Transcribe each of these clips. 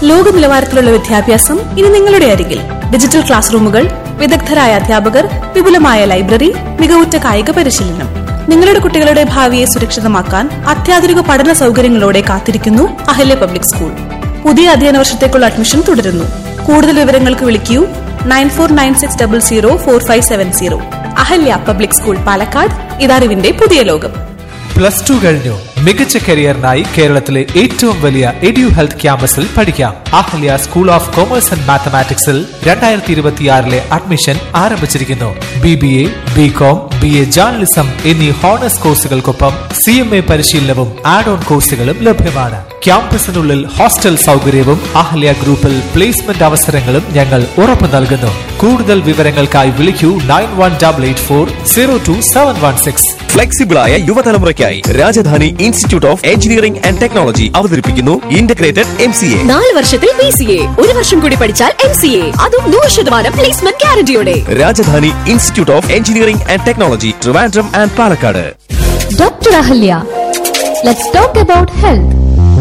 ലോക നിലവാരത്തിലുള്ള വിദ്യാഭ്യാസം ഇനി നിങ്ങളുടെ അരികിൽ ഡിജിറ്റൽ ക്ലാസ് റൂമുകൾ വിദഗ്ധരായ അധ്യാപകർ വിപുലമായ ലൈബ്രറി മികവുറ്റ കായിക പരിശീലനം നിങ്ങളുടെ കുട്ടികളുടെ ഭാവിയെ സുരക്ഷിതമാക്കാൻ അത്യാധുനിക പഠന സൗകര്യങ്ങളോടെ കാത്തിരിക്കുന്നു അഹല്യ പബ്ലിക് സ്കൂൾ പുതിയ അധ്യയന വർഷത്തേക്കുള്ള അഡ്മിഷൻ തുടരുന്നു കൂടുതൽ വിവരങ്ങൾക്ക് വിളിക്കൂ nine four nine six double zero four five seven zero Ahalya public school Palakkad ഇതറിവിന്റെ പുതിയ ലോകം പ്ലസ് ടു കഴിഞ്ഞു മികച്ച കരിയറിനായി കേരളത്തിലെ ഏറ്റവും വലിയ എഡ്യു ഹെൽത്ത് ക്യാമ്പസിൽ പഠിക്കാം Ahalya school of commerce and മാത്തമാറ്റിക്സിൽ രണ്ടായിരത്തി ഇരുപത്തിയാറിലെ അഡ്മിഷൻ ആരംഭിച്ചിരിക്കുന്നു B B A B com B A journalism എന്നീ ഹോണേഴ്സ് കോഴ്സുകൾക്കൊപ്പം സി എം എ പരിശീലനവും ആഡ് ഓൺ കോഴ്സുകളും ലഭ്യമാണ് ക്യാമ്പസിനുള്ളിൽ ഹോസ്റ്റൽ സൗകര്യവും അഹല്യ ഗ്രൂപ്പിൽ പ്ലേസ്മെന്റ് അവസരങ്ങളും ഞങ്ങൾ ഉറപ്പു നൽകുന്നു കൂടുതൽ വിവരങ്ങൾക്കായി വിളിക്കൂ nine one double eight four zero two seven one six ഫ്ലെക്സിബിളായ യുവതലമുറയ്ക്കായി Rajadhani institute of engineering and technology അവതരിപ്പിക്കുന്നു ഇന്റഗ്രേറ്റഡ് എം സി എ നാല് വർഷത്തിൽ ബി സി എ ഒരു വർഷം കൂടി പഠിച്ചാൽ എം സി എ അതും നൂറ് ശതമാനം പ്ലേസ്മെന്റ് ഗ്യാരണ്ടിയോടെ Rajadhani institute of engineering and technology Trivandrum and Palakkad Dr. Ahalya. Let's talk about health.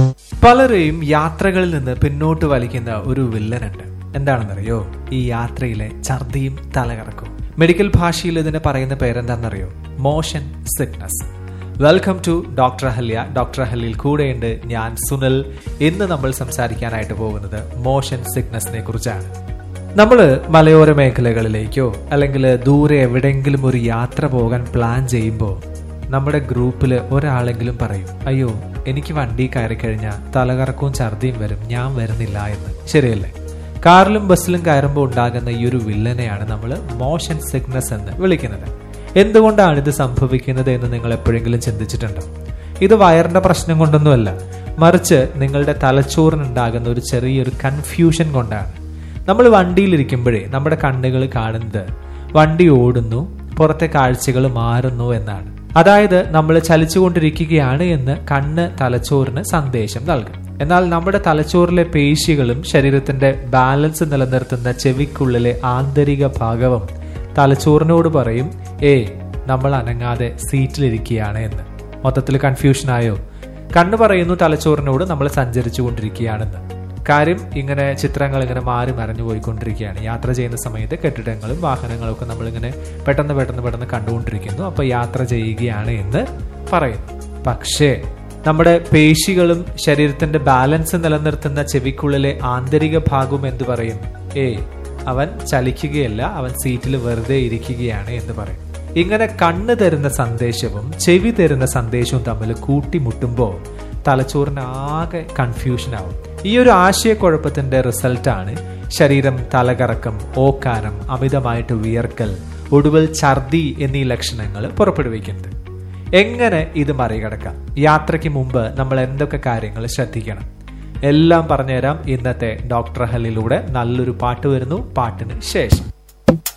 പലരെയും യാത്രകളിൽ നിന്ന് പിന്നോട്ട് വലിക്കുന്ന ഒരു വില്ലനുണ്ട് എന്താണെന്നറിയോ ഈ യാത്രയിലെ ഛർദിയും തലകറക്കും മെഡിക്കൽ ഭാഷയിൽ ഇതിന് പറയുന്ന പേരെന്താണെന്നറിയോ motion sickness welcome to doctor Ahalya doctor അഹല്യയിൽ കൂടെയുണ്ട് ഞാൻ സുനിൽ ഇന്ന് നമ്മൾ സംസാരിക്കാനായിട്ട് പോകുന്നത് മോഷൻ സിക്നസിനെ കുറിച്ചാണ് നമ്മൾ മലയോര മേഖലകളിലേക്കോ അല്ലെങ്കിൽ ദൂരെ എവിടെയെങ്കിലും ഒരു യാത്ര പോകാൻ പ്ലാൻ ചെയ്യുമ്പോൾ നമ്മുടെ ഗ്രൂപ്പിൽ ഒരാളെങ്കിലും പറയും അയ്യോ എനിക്ക് വണ്ടി കയറി കഴിഞ്ഞാൽ തലകറക്കവും ഛർദിയും വരും ഞാൻ വരുന്നില്ല എന്ന് ശരിയല്ലേ കാറിലും ബസ്സിലും കയറുമ്പോൾ ഉണ്ടാകുന്ന ഈ ഒരു വില്ലനെയാണ് നമ്മൾ മോഷൻ സിക്നസ് എന്ന് വിളിക്കുന്നത് എന്തുകൊണ്ടാണ് ഇത് സംഭവിക്കുന്നത് എന്ന് നിങ്ങൾ എപ്പോഴെങ്കിലും ചിന്തിച്ചിട്ടുണ്ടോ ഇത് വയറിന്റെ പ്രശ്നം കൊണ്ടൊന്നുമല്ല മറിച്ച് നിങ്ങളുടെ തലച്ചോറിനുണ്ടാകുന്ന ഒരു ചെറിയൊരു കൺഫ്യൂഷൻ കൊണ്ടാണ് നമ്മൾ വണ്ടിയിലിരിക്കുമ്പോഴേ നമ്മുടെ കണ്ണുകൾ കാണുന്നത് വണ്ടി ഓടുന്നു പുറത്തെ കാഴ്ചകൾ മാറുന്നു എന്നാണ് അതായത് നമ്മൾ ചലിച്ചുകൊണ്ടിരിക്കുകയാണ് എന്ന് കണ്ണ് തലച്ചോറിന് സന്ദേശം നൽകും എന്നാൽ നമ്മുടെ തലച്ചോറിലെ പേശികളും ശരീരത്തിന്റെ ബാലൻസ് നിലനിർത്തുന്ന ചെവിക്കുള്ളിലെ ആന്തരിക ഭാഗവും തലച്ചോറിനോട് പറയും ഏ നമ്മൾ അനങ്ങാതെ സീറ്റിലിരിക്കുകയാണ് എന്ന് മൊത്തത്തിൽ കൺഫ്യൂഷൻ ആയോ കണ്ണ് പറയുന്നു തലച്ചോറിനോട് നമ്മൾ സഞ്ചരിച്ചു കൊണ്ടിരിക്കുകയാണെന്ന് കാര്യം ഇങ്ങനെ ചിത്രങ്ങൾ ഇങ്ങനെ മാറി മറിഞ്ഞു പോയിക്കൊണ്ടിരിക്കുകയാണ് യാത്ര ചെയ്യുന്ന സമയത്ത് കെട്ടിടങ്ങളും വാഹനങ്ങളും ഒക്കെ നമ്മളിങ്ങനെ പെട്ടെന്ന് പെട്ടെന്ന് പെട്ടെന്ന് കണ്ടുകൊണ്ടിരിക്കുന്നു അപ്പൊ യാത്ര ചെയ്യുകയാണ് എന്ന് പറയുന്നു പക്ഷേ നമ്മുടെ പേശികളും ശരീരത്തിന്റെ ബാലൻസ് നിലനിർത്തുന്ന ചെവിക്കുള്ളിലെ ആന്തരിക ഭാഗവും എന്ത് പറയും ഏ അവൻ ചലിക്കുകയല്ല അവൻ സീറ്റിൽ വെറുതെ ഇരിക്കുകയാണ് എന്ന് പറയും ഇങ്ങനെ കണ്ണ് തരുന്ന സന്ദേശവും ചെവി തരുന്ന സന്ദേശവും തമ്മിൽ കൂട്ടിമുട്ടുമ്പോൾ തലച്ചോറിന് ആകെ കൺഫ്യൂഷൻ ആവും ഈ ഒരു ആശയക്കുഴപ്പത്തിന്റെ റിസൾട്ടാണ് ശരീരം തലകറക്കം ഓക്കാനം അമിതമായിട്ട് വിയർക്കൽ ഒടുവിൽ ഛർദി എന്നീ ലക്ഷണങ്ങൾ പുറപ്പെടുവിക്കുന്നത് എങ്ങനെ ഇത് മറികടക്കാം യാത്രയ്ക്ക് മുമ്പ് നമ്മൾ എന്തൊക്കെ കാര്യങ്ങൾ ശ്രദ്ധിക്കണം എല്ലാം പറഞ്ഞുതരാം ഇന്നത്തെ ഡോക്ടർ ഹല്ലിലൂടെ നല്ലൊരു പാട്ട് വരുന്നു പാട്ടിന് ശേഷം